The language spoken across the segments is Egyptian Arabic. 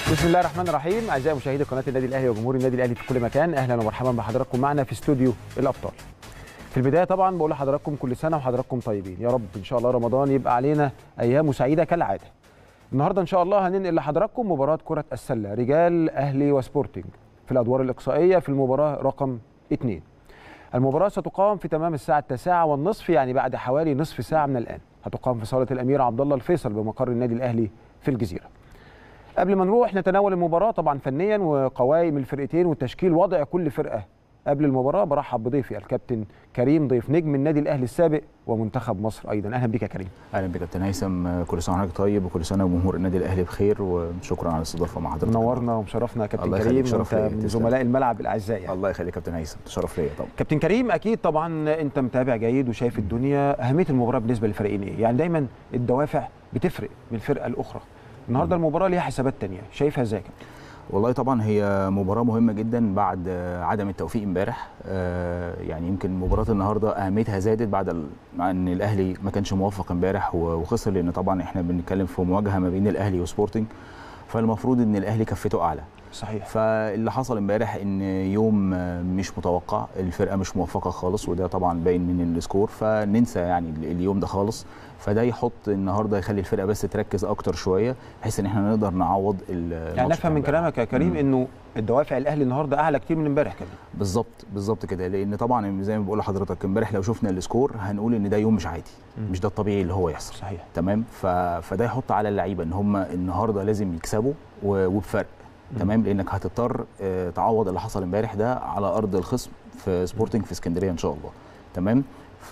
بسم الله الرحمن الرحيم اعزائي مشاهدي قناه النادي الاهلي وجمهور النادي الاهلي في كل مكان اهلا ومرحبا بحضراتكم معنا في استوديو الابطال في البدايه طبعا بقول لحضراتكم كل سنه وحضراتكم طيبين يا رب ان شاء الله رمضان يبقى علينا ايام سعيده كالعاده النهارده ان شاء الله هننقل لحضراتكم مباراه كره السله رجال اهلي وسبورتنج في الادوار الاقصائيه في المباراه رقم 2 المباراه ستقام في تمام الساعه التاسعة والنصف يعني بعد حوالي نصف ساعه من الان هتقام في صاله الامير عبد الله الفيصل بمقر النادي الاهلي في الجزيره قبل ما نروح نتناول المباراة طبعا فنيا وقوائم الفرقتين وتشكيل وضع كل فرقة قبل المباراة برحب بضيفي الكابتن كريم ضيف نجم النادي الأهلي السابق ومنتخب مصر أيضا أهلا بك يا كريم اهلا بك كابتن هيثم كل سنه وحضرتك طيب وكل سنه وجمهور النادي الاهلي بخير وشكرا على الاستضافه مع حضرتك نورنا ومشرفنا يا كابتن الله كريم يخليك، شرف وانت ليا، من تسلم. زملاء الملعب الأعزاء يعني. الله يخليك كابتن هيثم تشرف ليا طبعا كابتن كريم أكيد طبعا أنت متابع جيد وشايف الدنيا أهمية المباراة بالنسبة للفريقين إيه؟ يعني دايما الدوافع بتفرق من الفرقة الأخرى النهارده المباراة ليها حسابات تانية شايفها ازاي يا كابتن؟ والله طبعا هي مباراه مهمه جدا بعد آه، عدم التوفيق امبارح آه، يعني يمكن مباراه النهارده اهميتها زادت بعد ال- مع ان الاهلي ما كانش موفق امبارح و- وخسر لان طبعا احنا بنتكلم في مواجهه ما بين الاهلي وسبورتنج فالمفروض ان الاهلي كفته اعلى صحيح فاللي حصل امبارح ان يوم آه، مش متوقع الفرقه مش موفقه خالص وده طبعا باين من السكور فننسى يعني ال- اليوم ده خالص فده يحط النهارده يخلي الفرقه بس تركز اكتر شويه بحيث ان احنا نقدر نعوض ال- يعني الماتش نفهم من بتاع امبارح. كلامك يا كريم مم. انه الدوافع الاهلي النهارده اعلى كتير من امبارح كمان بالظبط بالظبط كده لان طبعا زي ما بقول لحضرتك امبارح لو شفنا السكور هنقول ان ده يوم مش عادي مم. مش ده الطبيعي اللي هو يحصل صحيح تمام ف... فده يحط على اللعيبه ان هم النهارده لازم يكسبوا و... وبفرق مم. تمام لانك هتضطر آه، تعوض اللي حصل امبارح ده على ارض الخصم في سبورتنج في اسكندريه ان شاء الله تمام ف...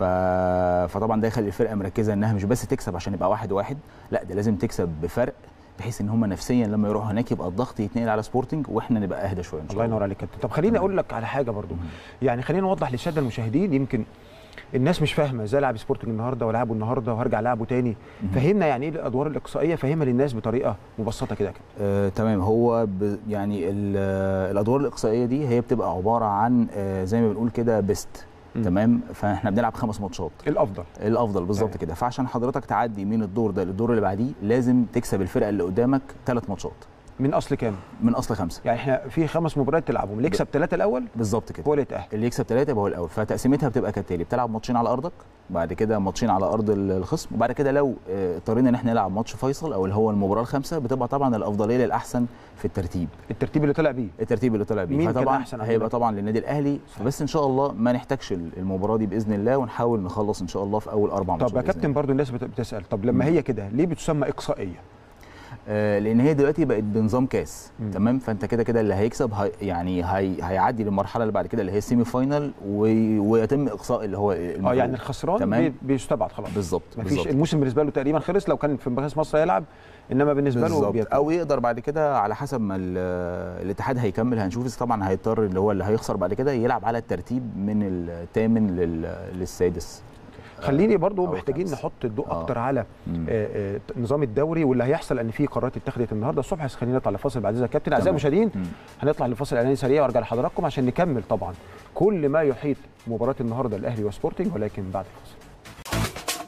فطبعا ده يخلي الفرقه مركزه انها مش بس تكسب عشان يبقى واحد واحد لا ده لازم تكسب بفرق بحيث ان هم نفسيا لما يروحوا هناك يبقى الضغط يتنقل على سبورتنج واحنا نبقى اهدى شويه ان شاء الله الله ينور عليك يا كابتن طب خليني اقول لك على حاجه برضو مم. يعني خلينا نوضح للساده المشاهدين يمكن الناس مش فاهمه ازاي العب سبورتنج النهارده والعبه النهارده وهرجع العبه تاني مم. فهمنا يعني ايه الادوار الاقصائيه فهمها للناس بطريقه مبسطه كده يا كابتن آه، تمام هو ب يعني ال- آه، الادوار الاقصائيه دي هي بتبقى عباره عن آه، زي ما بنقول كده بيست مم. تمام فاحنا بنلعب خمس ماتشات الافضل الافضل بالظبط أيوة. كده فعشان حضرتك تعدي من الدور ده للدور اللي بعديه لازم تكسب الفرقه اللي قدامك ثلاث ماتشات من اصل كام من اصل خمسه يعني احنا في خمس مباريات تلعبهم اللي يكسب ثلاثه الاول بالظبط كده هو اللي يتاهل اللي يكسب ثلاثه يبقى هو الاول فتقسيمتها بتبقى كالتالي بتلعب ماتشين على ارضك بعد كده ماتشين على ارض ال- الخصم وبعد كده لو آه، اضطرينا ان احنا نلعب ماتش فيصل او اللي هو المباراه الخامسه بتبقى طبعا الافضليه للاحسن في الترتيب الترتيب اللي طلع بيه الترتيب اللي طلع بيه مين كان فطبعا أحسن هيبقى عندنا؟ طبعا للنادي الاهلي فبس ان شاء الله ما نحتاجش ال- المباراه دي باذن الله ونحاول نخلص ان شاء الله في اول اربع ماتشات طب يا بإذن كابتن الله. برضو الناس بت- بتسال طب لما مم. هي كده ليه بتسمى اقصائيه آه لان هي دلوقتي بقت بنظام كاس مم. تمام فانت كده كده اللي هيكسب هي يعني هي هيعدي للمرحله اللي بعد كده اللي هي السيمي فاينال و- ويتم اقصاء اللي هو اه المغلوب. يعني الخسران تمام. بي- بيستبعد خلاص بالظبط مفيش بالظبط الموسم بالنسبه له تقريبا خلص لو كان في كاس مصر هيلعب انما بالنسبه له بالظبط بيت- او يقدر بعد كده على حسب ما ال- الاتحاد هيكمل هنشوف إذا طبعا هيضطر اللي هو اللي هيخسر بعد كده يلعب على الترتيب من الثامن لل- للسادس خليني برضو أو محتاجين الخامس. نحط الضوء آه. اكتر على مم. آه، آه، نظام الدوري واللي هيحصل ان في قرارات اتخذت النهارده الصبح بس خلينا نطلع لفاصل بعد اذنك يا كابتن اعزائي تمام. المشاهدين مم. هنطلع لفاصل اعلاني سريع وارجع لحضراتكم عشان نكمل طبعا كل ما يحيط مباراه النهارده الاهلي وسبورتنج ولكن بعد الفاصل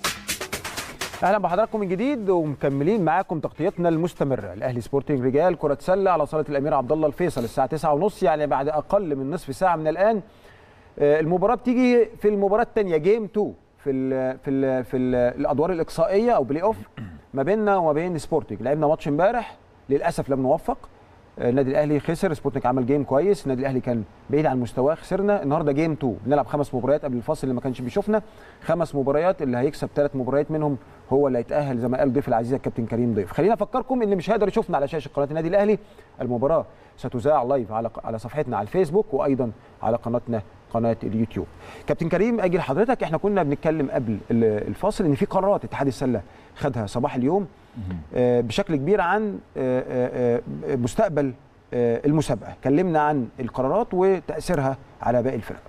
اهلا بحضراتكم من جديد ومكملين معاكم تغطيتنا المستمره الاهلي سبورتنج رجال كره سله على صاله الامير عبد الله الفيصل الساعه 9:30 يعني بعد اقل من نصف ساعه من الان آه، المباراه بتيجي في المباراه الثانيه جيم 2 في ال في ال في ال الادوار الاقصائيه او بلاي اوف ما بيننا وما بين سبورتنج لعبنا ماتش امبارح للاسف لم نوفق آه، النادي الاهلي خسر سبورتنج عمل جيم كويس النادي الاهلي كان بعيد عن مستواه خسرنا النهارده جيم 2 بنلعب خمس مباريات قبل الفاصل اللي ما كانش بيشوفنا خمس مباريات اللي هيكسب ثلاث مباريات منهم هو اللي هيتاهل زي ما قال ضيف العزيز الكابتن كريم ضيف خلينا افكركم اللي مش هيقدر يشوفنا على شاشه قناه النادي الاهلي المباراه ستذاع لايف على على صفحتنا على الفيسبوك وايضا على قناتنا قناه اليوتيوب كابتن كريم اجي لحضرتك احنا كنا بنتكلم قبل ال- الفاصل ان في قرارات اتحاد السله خدها صباح اليوم آه، بشكل كبير عن آه، آه، آه، مستقبل آه، المسابقه كلمنا عن القرارات وتاثيرها على باقي الفرق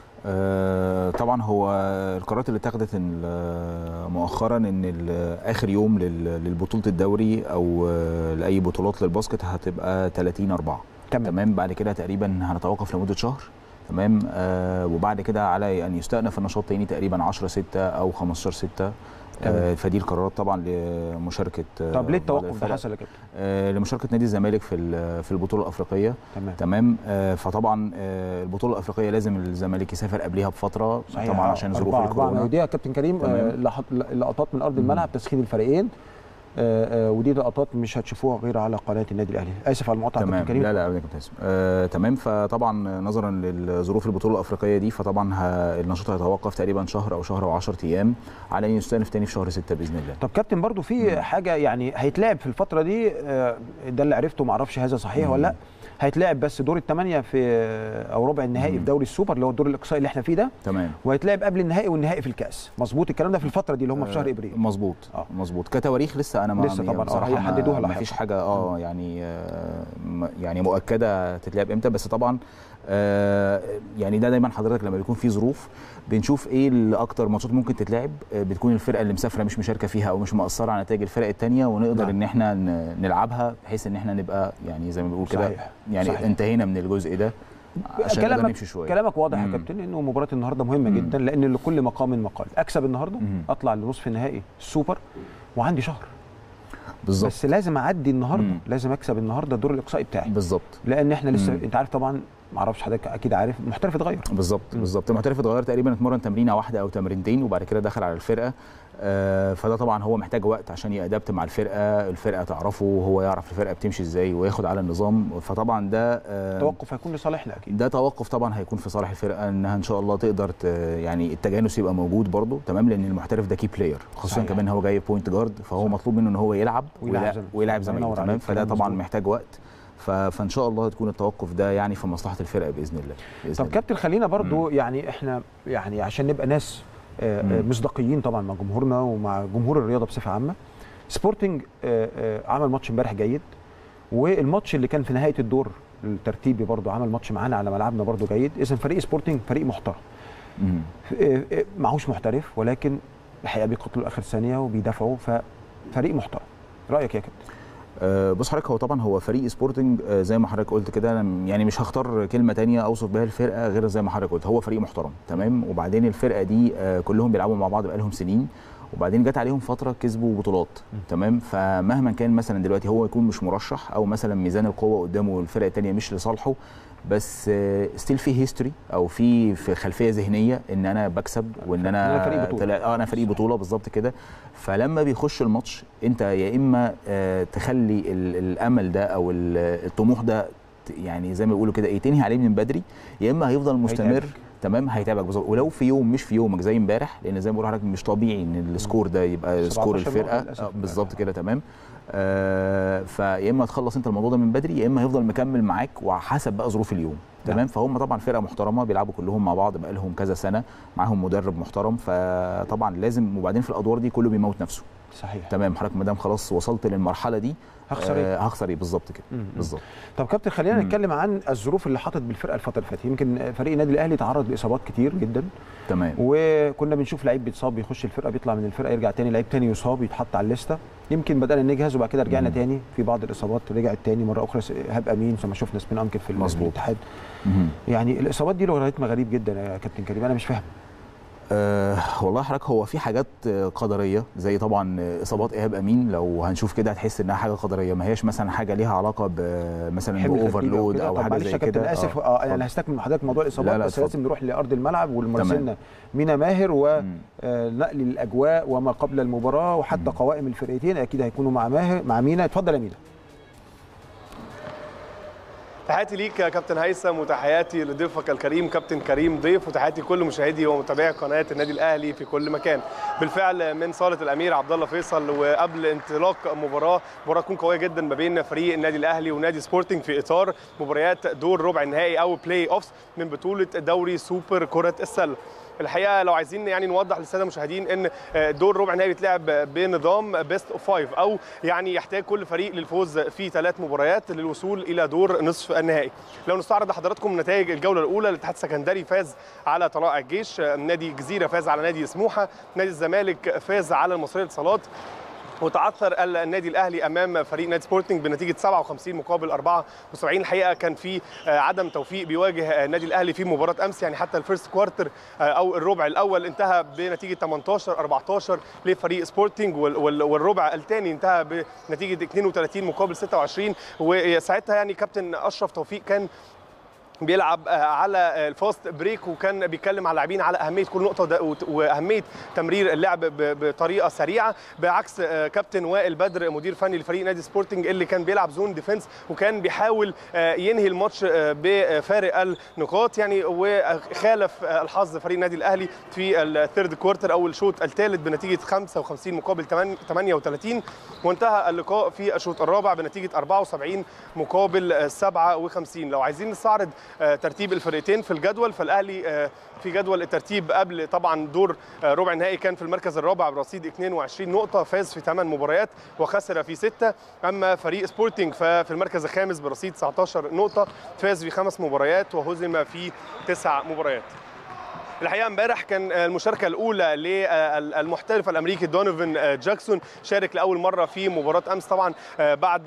آه، طبعا هو القرارات اللي اتخذت ال- مؤخرا ان ال- اخر يوم لل- للبطوله الدوري او آه، لاي بطولات للباسكت هتبقى 30 4 تمام تمام بعد كده تقريبا هنتوقف لمده شهر تمام آه وبعد كده على ان يستأنف النشاط تاني تقريبا 10 6 او 15 6 آه فدي القرارات طبعا لمشاركه طب ليه بعض التوقف ده الفرق. حصل يا كابتن؟ آه لمشاركه نادي الزمالك في ال- في البطوله الافريقيه تمام تمام آه فطبعا آه البطوله الافريقيه لازم الزمالك يسافر قبلها بفره صحيح طبعا آه، عشان ظروف أربعة- أربعة الكورونا ودي يا كابتن كريم تمام. آه، لحط- لقطات من ارض مم. الملعب تسخين الفريقين آه، آه، ودي لقطات مش هتشوفوها غير على قناه النادي الاهلي اسف على المقاطعه يا تمام كابتن كريم لا لا ابدا يا كابتن هيثم. آه تمام فطبعا نظرا لظروف البطوله الافريقيه دي فطبعا ه- النشاط هيتوقف تقريبا شهر او شهر و10 ايام على ان يستأنف تاني في شهر 6 باذن الله طب كابتن برضو في حاجه يعني هيتلعب في الفتره دي آه، ده اللي عرفته معرفش هذا صحيح ولا لا هيتلعب بس دور الثمانيه في او ربع النهائي في دوري السوبر اللي هو الدور الاقصائي اللي احنا فيه ده تمام وهيتلعب قبل النهائي والنهائي في الكاس مظبوط الكلام ده في الفتره دي اللي هم في شهر ابريل مظبوط آه. مظبوط كتواريخ لسه انا ما لسه طبعاً، آه، بصراحه هيحددوها ما, ما لاحقاً. فيش حاجه اه يعني آه م- يعني مؤكده تتلعب امتى بس طبعا آه يعني ده دايما حضرتك لما بيكون في ظروف بنشوف ايه اللي اكتر ماتشات ممكن تتلعب آه، بتكون الفرقه اللي مسافره مش مشاركه فيها او مش مأثره على نتائج الفرق الثانيه ونقدر نعم. ان احنا ن- نلعبها بحيث ان احنا نبقى يعني زي ما بنقول كده صحيح، يعني صحيح. انتهينا من الجزء ده عشان نقدر كلامك نمشي شويه كلامك واضح يا مم. كابتن انه مباراه النهارده مهمه مم. جدا لان لكل مقام مقال اكسب النهارده مم. اطلع لنصف النهائي السوبر وعندي شهر بالظبط بس لازم اعدي النهارده مم. لازم اكسب النهارده الدور الاقصائي بتاعي بالظبط لان احنا لسه مم. انت عارف طبعا ما اعرفش حضرتك اكيد عارف المحترف اتغير بالظبط مم. بالظبط المحترف اتغير تقريبا اتمرن تمرينه واحده او تمرينتين وبعد كده دخل على الفرقه آه فده طبعا هو محتاج وقت عشان يأدبت مع الفرقه الفرقه تعرفه وهو يعرف الفرقه بتمشي ازاي وياخد على النظام فطبعا ده آه التوقف هيكون لصالحنا اكيد ده توقف طبعا هيكون في صالح الفرقه انها ان شاء الله تقدر ت- يعني التجانس يبقى موجود برضه تمام لان المحترف ده كي بلاير خصوصا صحيح. كمان هو جاي بوينت جارد فهو صح. مطلوب منه ان هو يلعب ويلعب ويلعب, زمايله. ويلعب الله زمايله ينور تمام عليك، فده كلام طبعا مظبوط. محتاج وقت ف- فان شاء الله تكون التوقف ده يعني في مصلحه الفرقه باذن الله بإذن طب الله. كابتن خلينا برضو يعني احنا يعني عشان نبقى ناس آه، آه، مم. مصداقيين طبعا مع جمهورنا ومع جمهور الرياضه بصفه عامه سبورتنج آه، آه، عمل ماتش امبارح جيد والماتش اللي كان في نهايه الدور الترتيبي برضو عمل ماتش معانا على ملعبنا برضو جيد اذا فريق سبورتنج فريق محترم مم. آه، آه، معهوش محترف ولكن الحقيقه بيقتلوا اخر ثانيه وبيدافعوا ففريق محترم رايك يا كابتن آه، بص حضرتك هو طبعا هو فريق سبورتنج آه، زي ما حضرتك قلت كده أنا م- يعني مش هختار كلمه تانية اوصف بيها الفرقه غير زي ما حضرتك قلت هو فريق محترم تمام وبعدين الفرقه دي آه، كلهم بيلعبوا مع بعض بقالهم سنين وبعدين جت عليهم فتره كسبوا بطولات تمام فمهما كان مثلا دلوقتي هو يكون مش مرشح او مثلا ميزان القوه قدامه الفرقه التانية مش لصالحه بس ستيل في هيستوري او في في خلفيه ذهنيه ان انا بكسب وان أنا انا فريق بطولة. طلع- اه انا فريق بطوله بالظبط كده فلما بيخش الماتش انت يا اما آه، تخلي ال- الامل ده او ال- الطموح ده ت- يعني زي ما بيقولوا كده ايه تنهي عليه من بدري يا اما هيفضل مستمر هيتعبك. تمام هيتابعك بالظبط ولو في يوم مش في يومك زي امبارح لان زي ما بقول لحضرتك مش طبيعي ان السكور ده يبقى 17 سكور نقطة الفرقه للأسف آه، امبارح. بالظبط كده تمام آه فيا اما تخلص انت الموضوع ده من بدري يا اما هيفضل مكمل معاك وحسب بقى ظروف اليوم نعم. تمام فهم طبعا فرقه محترمه بيلعبوا كلهم مع بعض بقى لهم كذا سنه معاهم مدرب محترم فطبعا لازم وبعدين في الادوار دي كله بيموت نفسه صحيح تمام حضرتك ما دام خلاص وصلت للمرحله دي هخسر ايه آه هخسر ايه بالظبط كده مم. بالظبط طب كابتن خلينا مم. نتكلم عن الظروف اللي حطت بالفرقه الفتره اللي فاتت يمكن فريق النادي الاهلي تعرض لاصابات كتير جدا تمام وكنا بنشوف لعيب بيتصاب بيخش الفرقه بيطلع من الفرقه يرجع تاني لعيب تاني يصاب يتحط على الليسته يمكن بدانا نجهز وبعد كده رجعنا مم. تاني في بعض الاصابات رجعت تاني مره اخرى ايهاب امين زي ما شفنا سبين انكل في, ال- في مظبوط. الاتحاد مهم. يعني الاصابات دي لوغاريتم غريب جدا يا كابتن كريم انا مش فاهم أه والله حضرتك هو في حاجات آه، قدريه زي طبعا آه، اصابات ايهاب امين لو هنشوف كده هتحس انها حاجه قدريه ما هياش مثلا حاجه ليها علاقه ب- مثلا حمل خفيف باوفرلود كده. او طب حاجه معلش زي يا كابتن كده اسف آه، اه اتفضل. انا هستكمل من حضرتك موضوع الاصابات لا، لا، بس اتفضل. لازم نروح لارض الملعب ومراسلنا مينا ماهر مم. ونقل الاجواء وما قبل المباراه وحتى قوائم الفرقتين اكيد هيكونوا مع ماهر مع مينا اتفضل يا مينا تحياتي ليك يا كابتن هيثم وتحياتي لضيفك الكريم كابتن كريم ضيف وتحياتي لكل مشاهدي ومتابعي قناه النادي الاهلي في كل مكان بالفعل من صاله الامير عبد الله فيصل وقبل انطلاق مباراه مباراه تكون قويه جدا ما بين فريق النادي الاهلي ونادي سبورتنج في اطار مباريات دور ربع النهائي او بلاي اوفس من بطوله دوري سوبر كره السله الحقيقه لو عايزين يعني نوضح للساده المشاهدين ان دور ربع النهائي بيتلعب بنظام بيست اوف فايف او يعني يحتاج كل فريق للفوز في ثلاث مباريات للوصول الى دور نصف النهائي لو نستعرض لحضراتكم نتائج الجوله الاولى الاتحاد السكندري فاز على طلائع الجيش نادي الجزيره فاز على نادي سموحه نادي الزمالك فاز على المصريه للاتصالات وتعثر النادي الاهلي امام فريق نادي سبورتنج بنتيجه 57 مقابل 74 الحقيقه كان في عدم توفيق بيواجه النادي الاهلي في مباراه امس يعني حتى الفيرست كوارتر او الربع الاول انتهى بنتيجه 18 14 لفريق سبورتنج والربع الثاني انتهى بنتيجه 32 مقابل 26 وساعتها يعني كابتن اشرف توفيق كان بيلعب على الفاست بريك وكان بيتكلم على اللاعبين على اهميه كل نقطه واهميه تمرير اللعب بطريقه سريعه بعكس كابتن وائل بدر مدير فني لفريق نادي سبورتنج اللي كان بيلعب زون ديفنس وكان بيحاول ينهي الماتش بفارق النقاط يعني وخالف الحظ فريق النادي الاهلي في الثيرد كوارتر او الشوط الثالث بنتيجه 55 مقابل 38 وانتهى اللقاء في الشوط الرابع بنتيجه 74 مقابل 57 لو عايزين نستعرض ترتيب الفرقتين في الجدول فالاهلي في جدول الترتيب قبل طبعا دور ربع النهائي كان في المركز الرابع برصيد 22 نقطه فاز في 8 مباريات وخسر في 6 اما فريق سبورتنج ففي المركز الخامس برصيد 19 نقطه فاز في خمس مباريات وهزم في تسع مباريات الحقيقه امبارح كان المشاركه الاولى للمحترف الامريكي دونيفن جاكسون شارك لاول مره في مباراه امس طبعا بعد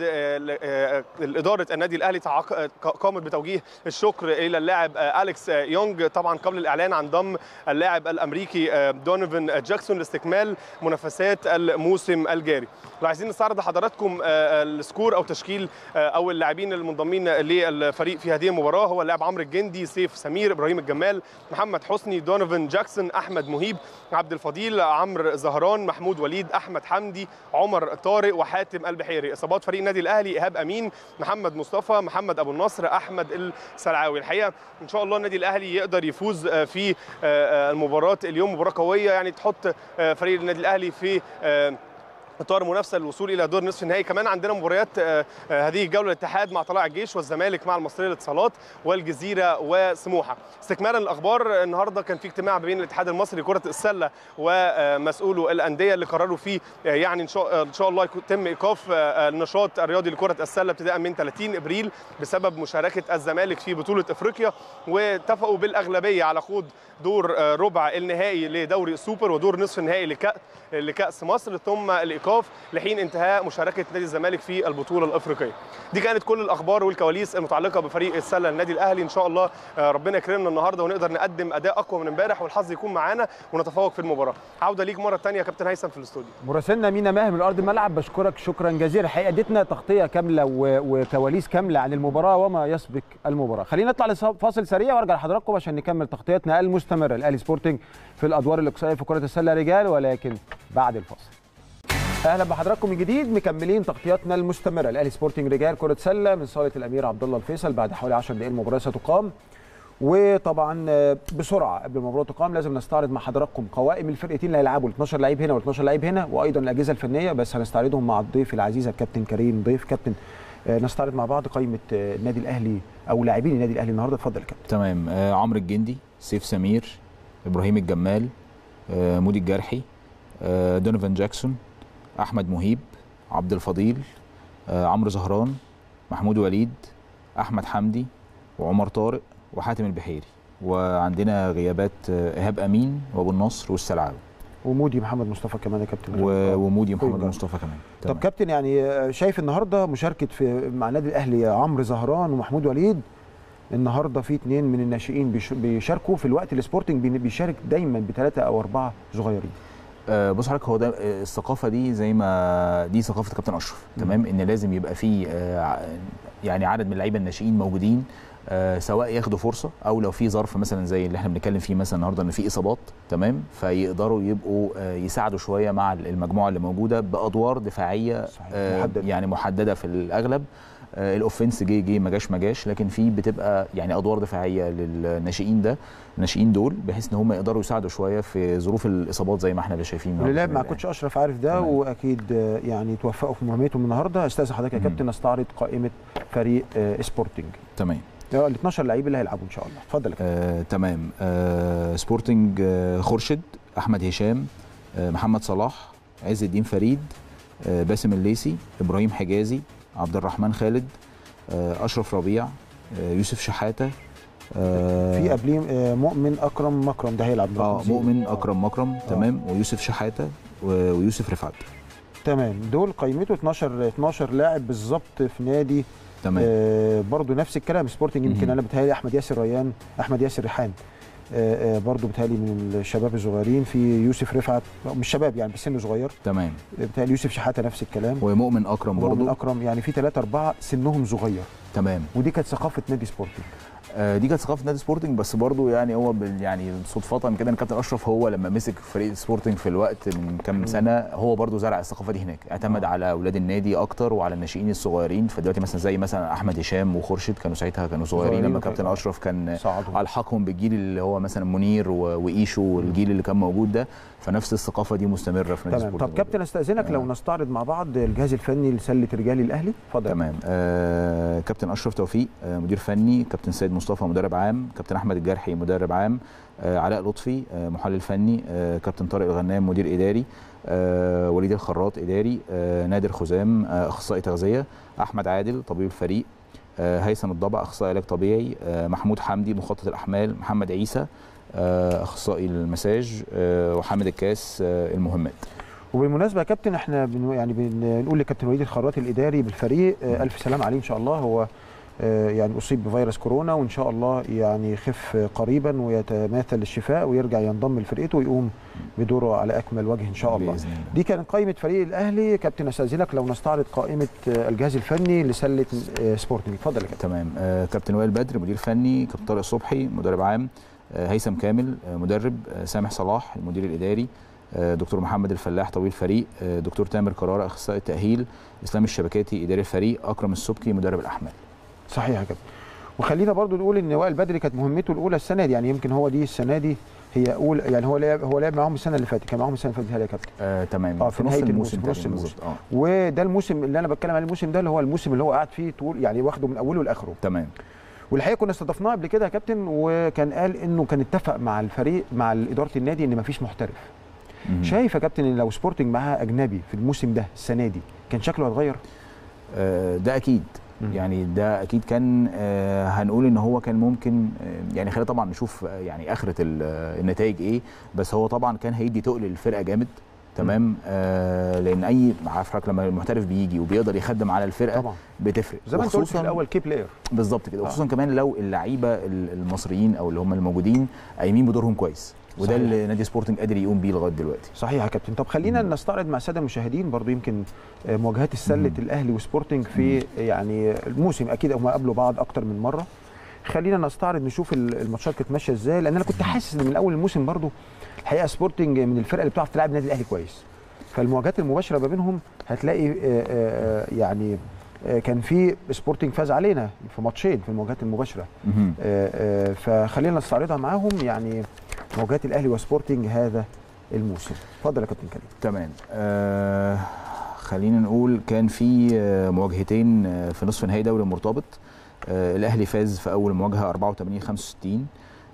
اداره النادي الاهلي قامت بتوجيه الشكر الى اللاعب اليكس يونج طبعا قبل الاعلان عن ضم اللاعب الامريكي دونيفن جاكسون لاستكمال منافسات الموسم الجاري لو عايزين نستعرض لحضراتكم السكور او تشكيل او اللاعبين المنضمين للفريق في هذه المباراه هو اللاعب عمرو الجندي سيف سمير ابراهيم الجمال محمد حسني دونيفن جاكسون احمد مهيب عبد الفضيل عمرو زهران محمود وليد احمد حمدي عمر طارق وحاتم البحيري اصابات فريق النادي الاهلي ايهاب امين محمد مصطفى محمد ابو النصر احمد السلعاوي الحقيقه ان شاء الله النادي الاهلي يقدر يفوز في المباراه اليوم مباراه قويه يعني تحط فريق النادي الاهلي في اطار منافسه للوصول الى دور نصف النهائي كمان عندنا مباريات هذه الجوله الاتحاد مع طلائع الجيش والزمالك مع المصريه للاتصالات والجزيره وسموحه استكمالا الاخبار النهارده كان في اجتماع بين الاتحاد المصري لكره السله ومسؤولو الانديه اللي قرروا فيه يعني ان شاء ان شاء الله يتم ايقاف النشاط الرياضي لكره السله ابتداء من 30 ابريل بسبب مشاركه الزمالك في بطوله افريقيا واتفقوا بالاغلبيه على خوض دور ربع النهائي لدوري السوبر ودور نصف النهائي لكاس مصر ثم الايقاف لحين انتهاء مشاركه نادي الزمالك في البطوله الافريقيه. دي كانت كل الاخبار والكواليس المتعلقه بفريق السله النادي الاهلي ان شاء الله ربنا يكرمنا النهارده ونقدر نقدم اداء اقوى من امبارح والحظ يكون معانا ونتفوق في المباراه. عوده ليك مره ثانيه يا كابتن هيثم في الاستوديو. مراسلنا مينا ماهر من ارض الملعب بشكرك شكرا جزيلا الحقيقه اديتنا تغطيه كامله وكواليس كامله عن المباراه وما يسبق المباراه. خلينا نطلع لفاصل سريع وارجع لحضراتكم عشان نكمل تغطيتنا المستمره الاهلي سبورتنج في الادوار الاقصائيه في كره السله رجال ولكن بعد الفاصل. اهلا بحضراتكم من جديد مكملين تغطياتنا المستمره الاهلي سبورتنج رجال كره سله من صاله الامير عبد الله الفيصل بعد حوالي 10 دقائق المباراه ستقام وطبعا بسرعه قبل المباراه تقام لازم نستعرض مع حضراتكم قوائم الفرقتين اللي هيلعبوا ال 12 لعيب هنا وال 12 لعيب هنا وايضا الاجهزه الفنيه بس هنستعرضهم مع الضيف العزيز الكابتن كريم ضيف كابتن نستعرض مع بعض قائمه النادي الاهلي او لاعبين النادي الاهلي النهارده اتفضل يا كابتن تمام آه عمرو الجندي سيف سمير ابراهيم الجمال آه مودي الجرحي آه دونيفان جاكسون احمد مهيب عبد الفضيل آه عمرو زهران محمود وليد احمد حمدي وعمر طارق وحاتم البحيري وعندنا غيابات آه ايهاب امين وابو النصر والسلعاوي ومودي محمد مصطفى كمان يا كابتن و... ومودي محمد مصطفى كمان تمام. طب كابتن يعني شايف النهارده مشاركه في مع النادي الاهلي عمرو زهران ومحمود وليد النهارده في اثنين من الناشئين بيشاركوا في الوقت السبورتنج بيشارك دايما بثلاثه او اربعه صغيرين آه بص حضرتك هو ده الثقافه دي زي ما دي ثقافه كابتن اشرف تمام ان لازم يبقى في آه يعني عدد من اللعيبه الناشئين موجودين آه سواء ياخدوا فرصه او لو في ظرف مثلا زي اللي احنا بنتكلم فيه مثلا النهارده ان في اصابات تمام فيقدروا يبقوا آه يساعدوا شويه مع المجموعه اللي موجوده بادوار دفاعيه آه محدد. يعني محدده في الاغلب آه الاوفنس جه جه ما جاش ما جاش لكن في بتبقى يعني ادوار دفاعيه للناشئين ده الناشئين دول بحيث ان هم يقدروا يساعدوا شويه في ظروف الاصابات زي ما احنا شايفين اللي لعب مع كوتش اشرف عارف ده تمام. واكيد يعني توفقوا في مهمتهم النهارده استاذ حضرتك يا كابتن استعرض قائمه فريق آه سبورتنج تمام ال 12 لعيب اللي هيلعبوا ان شاء الله اتفضل يا آه تمام آه سبورتنج آه خورشيد احمد هشام آه محمد صلاح عز الدين فريد آه باسم الليسي ابراهيم حجازي عبد الرحمن خالد آه اشرف ربيع آه يوسف شحاته آه في قبليه آه مؤمن اكرم مكرم ده هيلعب اه مؤمن اكرم مكرم آه. تمام ويوسف شحاته ويوسف رفعت تمام دول قيمته 12 12 لاعب بالظبط في نادي تمام آه برضو نفس الكلام سبورتنج يمكن مهم. انا بتهيألي احمد ياسر ريان احمد ياسر ريحان آه آه برضو بتهيألي من الشباب الصغيرين في يوسف رفعت مش شباب يعني بس سنه صغير تمام بتهيألي يوسف شحاته نفس الكلام ومؤمن اكرم من برضو اكرم يعني في ثلاثة أربعة سنهم صغير تمام ودي كانت ثقافة نادي سبورتنج آه، دي كانت ثقافه نادي سبورتنج بس برضو يعني هو بال- يعني صدفه كده ان كابتن اشرف هو لما مسك فريق سبورتنج في الوقت من كام سنه هو برضو زرع الثقافه دي هناك اعتمد آه. على اولاد النادي اكتر وعلى الناشئين الصغيرين فدلوقتي مثلا زي مثلا احمد هشام وخورشيد كانوا ساعتها كانوا صغيرين صغيرين لما وكان- كابتن اشرف كان صعدهم الحقهم بالجيل اللي هو مثلا منير و- وايشو والجيل اللي كان موجود ده فنفس الثقافه دي مستمره في نادي تمام سبورتنج طب برضو. كابتن استاذنك لو آه. نستعرض مع بعض الجهاز الفني لسله رجال الاهلي اتفضل تمام آه كابتن اشرف توفيق آه مدير فني كابتن سيد مصطفى مدرب عام كابتن احمد الجرحي مدرب عام آه علاء لطفي آه محلل فني آه كابتن طارق الغنام مدير اداري آه وليد الخراط اداري آه نادر خزام آه اخصائي تغذيه احمد عادل طبيب الفريق آه هيثم الضبع اخصائي علاج طبيعي آه محمود حمدي مخطط الاحمال محمد عيسى آه اخصائي المساج آه وحامد الكاس آه المهمات وبالمناسبه يا كابتن احنا بن يعني بنقول لكابتن وليد الخراط الاداري بالفريق آه، الف سلام عليه ان شاء الله هو آه، يعني اصيب بفيروس كورونا وان شاء الله يعني يخف قريبا ويتماثل الشفاء ويرجع ينضم لفرقته ويقوم بدوره على اكمل وجه ان شاء الله باذن الله دي كانت قائمه فريق الاهلي كابتن استاذنك لو نستعرض قائمه آه، الجهاز الفني لسله آه، سبورتنج اتفضل يا كابتن تمام آه كابتن وائل بدر مدير فني كابتن طارق صبحي مدرب عام آه هيثم كامل آه مدرب آه سامح صلاح المدير الاداري آه دكتور محمد الفلاح طويل الفريق آه دكتور تامر قراره اخصائي التاهيل اسلام الشبكاتي اداري الفريق اكرم السبكي مدرب الاحمال صحيح يا كابتن وخلينا برضو نقول ان وائل بدري كانت مهمته الاولى السنه دي يعني يمكن هو دي السنه دي هي اول يعني هو لعب هو لعب معاهم السنه اللي فاتت كان معاهم السنه اللي فاتت يا كابتن آه تمام آه، في نهاية الموسم، في نص تقريباً الموسم. بالظبط. اه وده الموسم اللي انا بتكلم عليه الموسم ده اللي هو الموسم اللي هو قاعد فيه طول يعني واخده من اوله لاخره تمام والحقيقه كنا استضفناه قبل كده يا كابتن وكان قال انه كان اتفق مع الفريق مع اداره النادي ان مفيش محترف مهم. شايف يا كابتن ان لو سبورتنج معاه اجنبي في الموسم ده السنه دي كان شكله هيتغير آه ده اكيد مم. يعني ده اكيد كان آه هنقول ان هو كان ممكن آه يعني خلينا طبعا نشوف آه، يعني اخره ال- آه، النتائج ايه بس هو طبعا كان هيدي تقل للفرقه جامد تمام آه لان اي عارف حضرتك لما المحترف بيجي وبيقدر يخدم على الفرقه طبعا بتفرق زي ما انت قلت في وخصوصاً- الاول كي بلاير بالظبط كده آه. وخصوصا كمان لو اللعيبه ال- المصريين او اللي هم الموجودين قايمين بدورهم كويس وده صحيح. اللي نادي سبورتنج قادر يقوم بيه لغايه دلوقتي صحيح يا كابتن طب خلينا مم. نستعرض مع الساده المشاهدين برضو يمكن آه، مواجهات السله مم. الاهلي وسبورتنج في يعني الموسم اكيد هم قابلوا بعض اكتر من مره خلينا نستعرض نشوف ال- الماتشات كانت ماشيه ازاي لان انا كنت حاسس ان من اول الموسم برضو الحقيقه سبورتنج من الفرق اللي بتعرف تلعب النادي الاهلي كويس فالمواجهات المباشره ما بينهم هتلاقي آه، آه، يعني آه، كان في سبورتنج فاز علينا في ماتشين في المواجهات المباشره مهم. آه، آه، فخلينا نستعرضها معاهم يعني مواجهات الاهلي وسبورتنج هذا الموسم اتفضل يا كابتن كريم تمام آه خلينا نقول كان في آه، مواجهتين آه، في نصف نهائي دوري المرتبط آه الاهلي فاز في اول مواجهه 84 65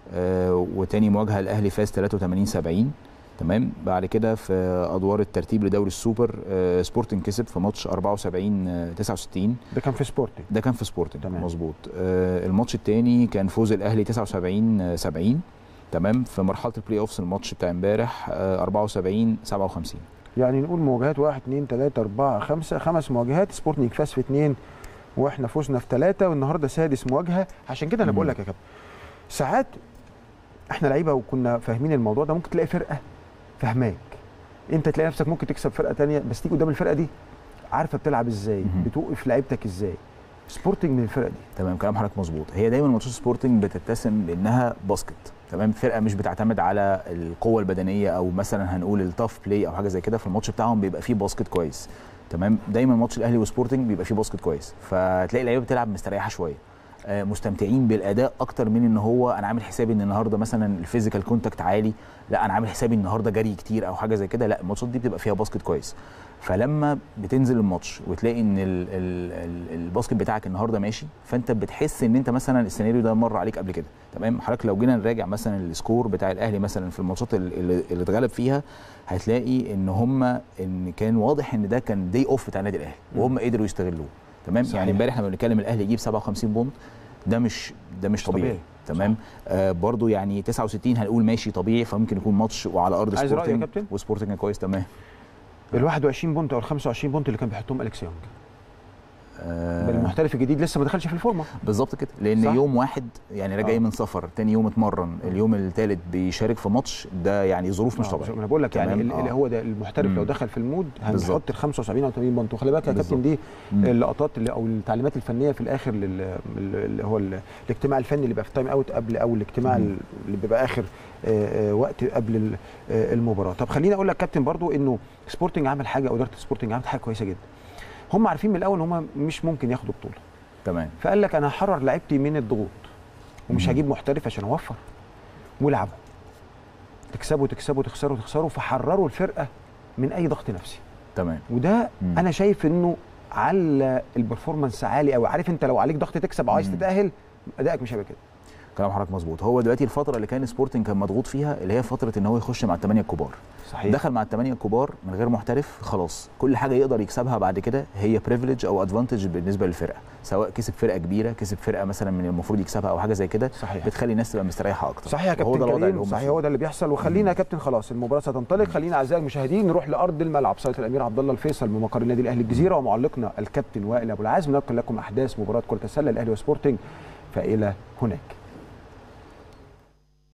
آه وتاني مواجهه الاهلي فاز 83 70 تمام بعد كده في ادوار الترتيب لدوري السوبر آه سبورتنج كسب في ماتش 74 آه، 69 ده كان في سبورتنج ده كان في سبورتنج تمام. مظبوط آه الماتش الثاني كان فوز الاهلي 79 آه، 70 تمام في مرحله البلاي اوفس الماتش بتاع امبارح آه 74 57 يعني نقول مواجهات 1 2 3 4 5 خمس مواجهات سبورتنج فاز في اثنين واحنا فزنا في ثلاثه والنهارده سادس مواجهه عشان كده انا مم. بقول لك يا كابتن ساعات احنا لعيبه وكنا فاهمين الموضوع ده ممكن تلاقي فرقه فهماك انت تلاقي نفسك ممكن تكسب فرقه تانية بس تيجي قدام الفرقه دي عارفه بتلعب ازاي مهم. بتوقف لعيبتك ازاي سبورتنج من الفرق دي تمام كلام حضرتك مظبوط هي دايما ماتشات سبورتنج بتتسم بانها باسكت تمام فرقه مش بتعتمد على القوه البدنيه او مثلا هنقول التاف بلاي او حاجه زي كده في الماتش بتاعهم بيبقى فيه باسكت كويس تمام دايما ماتش الاهلي وسبورتنج بيبقى فيه باسكت كويس فتلاقي اللعيبه بتلعب مستريحه شويه آه، مستمتعين بالاداء اكتر من ان هو انا عامل حسابي ان النهارده مثلا الفيزيكال كونتاكت عالي لا انا عامل حسابي النهارده جري كتير او حاجه زي كده لا الماتشات دي بتبقى فيها باسكت كويس فلما بتنزل الماتش وتلاقي ان ال ال ال الباسكت بتاعك النهارده ماشي فانت بتحس ان انت مثلا السيناريو ده مر عليك قبل كده تمام حضرتك لو جينا نراجع مثلا السكور بتاع الاهلي مثلا في الماتشات ال- اللي, اللي اتغلب فيها هتلاقي ان هم ان كان واضح ان ده كان دي اوف بتاع النادي الاهلي وهم قدروا يستغلوه تمام صحيح. يعني امبارح لما بنتكلم الاهلي يجيب 57 بونت ده مش ده مش طبيعي, طبيعي. تمام آه برضو يعني 69 هنقول ماشي طبيعي فممكن يكون ماتش وعلى ارض عايز رأي يا سبورتنج كابتن؟ وسبورتنج كان كويس تمام ال 21 بونت او ال 25 بونت اللي كان بيحطهم اليكس يونج آه، بل المحترف الجديد لسه ما دخلش في الفورمه بالظبط كده لان صح؟ صح؟ يوم واحد يعني راجع آه. من سفر تاني يوم اتمرن اليوم الثالث بيشارك في ماتش ده يعني ظروف مش آه، طبيعيه انا بقول لك يعني تمام؟ ال- اللي آه. هو ده المحترف لو مم. دخل في المود بالظبط. هنحط ال 75 او 80 بونت وخلي بالك يا بالظبط. كابتن دي مم. اللقطات اللي او التعليمات الفنيه في الاخر لل- اللي هو ال- الاجتماع الفني اللي بيبقى في تايم اوت قبل او الاجتماع مم. اللي بيبقى اخر آه، آه، وقت قبل ال- آه، المباراه طب خليني اقول لك كابتن برضو انه سبورتنج عمل حاجه او اداره سبورتنج عملت حاجه كويسه جدا هم عارفين من الاول ان هم مش ممكن ياخدوا بطوله تمام فقال لك انا هحرر لعيبتي من الضغوط ومش مم. هجيب محترف عشان اوفر والعبوا تكسبوا تكسبوا تخسروا تخسروا فحرروا الفرقه من اي ضغط نفسي تمام وده مم. انا شايف انه على البرفورمانس عالي قوي عارف انت لو عليك ضغط تكسب او عايز مم. تتاهل ادائك مش هيبقى كده كلام حضرتك مظبوط هو دلوقتي الفتره اللي كان سبورتنج كان مضغوط فيها اللي هي فتره ان هو يخش مع الثمانيه الكبار صحيح دخل مع الثمانيه الكبار من غير محترف خلاص كل حاجه يقدر يكسبها بعد كده هي بريفليج او ادفانتج بالنسبه للفرقه سواء كسب فرقه كبيره كسب فرقه مثلا من المفروض يكسبها او حاجه زي كده صحيح بتخلي الناس تبقى مستريحه اكتر صحيح يا وهو كابتن ده الوضع اللي كريم هم صحيح فيه. هو ده اللي بيحصل وخلينا يا كابتن خلاص المباراه ستنطلق خلينا اعزائي المشاهدين نروح لارض الملعب صاله الامير عبد الله الفيصل بمقر النادي الاهلي الجزيره ومعلقنا الكابتن وائل ابو العزم ننقل لكم احداث مباراه كره السله الاهلي وسبورتنج فالى هناك